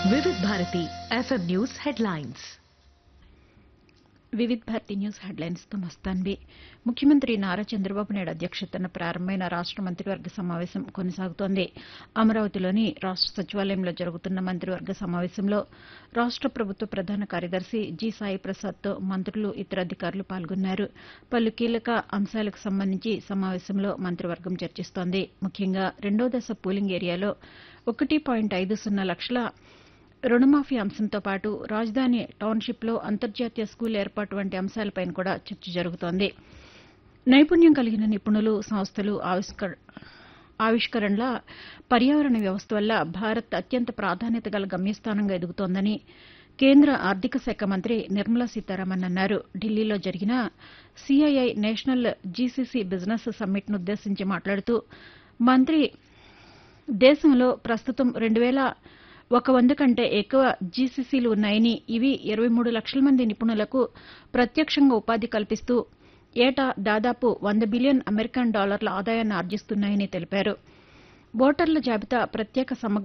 Vividh Bharati FM news headlines Vividh Bharati news headlines తో మస్తాన్వి ముఖ్యమంత్రి నారా చంద్రబాబు నాయుడు అధ్యక్షతన ప్రారంభమైన రాష్ట మంత్రివర్గ సమావేశం కొనసాగుతోంది అమరావతిలోని రాష్ట సచివాలయంలో జరుగుతున్న మంత్రివర్గ సమావేశంలో రాష్ట ప్రభుత్వ ప్రధాన కార్యదర్శి జి సాయి ప్రసాద్తో మంత్రులు ఇతర అధికారులు పాల్గొన్నారు పలు కీలక అంశాలకు సంబంధించి సమావేశంలో మంత్రివర్గం చర్చిస్తోంది ముఖ్యంగా రెండో దశ పూలింగ్ ఏరియాలో ఒకటి పాయింట్ ఐదు సున్నా లక్షల రుణమాఫీ అంశంతో పాటు రాజధాని టౌన్షిప్లో అంతర్జాతీయ స్కూల్ ఏర్పాటు వంటి అంశాలపైన కూడా చర్చ జరుగుతోంది నైపుణ్యం కలిగిన నిపుణులు సంస్థలు ఆవిష్కర ఆవిష్కరణల పర్యావరణ వ్యవస్థ వల్ల భారత్ అత్యంత ప్రాధాన్యత గల గమ్యస్థానంగా ఎదుగుతోందని కేంద్ర ఆర్థిక శాఖ మంత్రి నిర్మలా సీతారామన్ అన్నారు ఢిల్లీలో జరిగిన సిఐఐ నేషనల్ జీసీసీ బిజినెస్ సమ్మిట్ను ఉద్దేశించి మాట్లాడుతూ మంత్రి దేశంలో ప్రస్తుతం రెండు వేల ఒక వంద కంటే ఎక్కువ జీసీసీలు ఉన్నాయని ఇవి ఇరవై మూడు లక్షల మంది నిపుణులకు ప్రత్యక్షంగా ఉపాధి కల్పిస్తూ ఏటా దాదాపు వంద బిలియన్ అమెరికన్ డాలర్ల ఆదాయాన్ని ఆర్జిస్తున్నాయని తెలిపారు ఓటర్ల జాబితా ప్రత్యేక సమగ్ర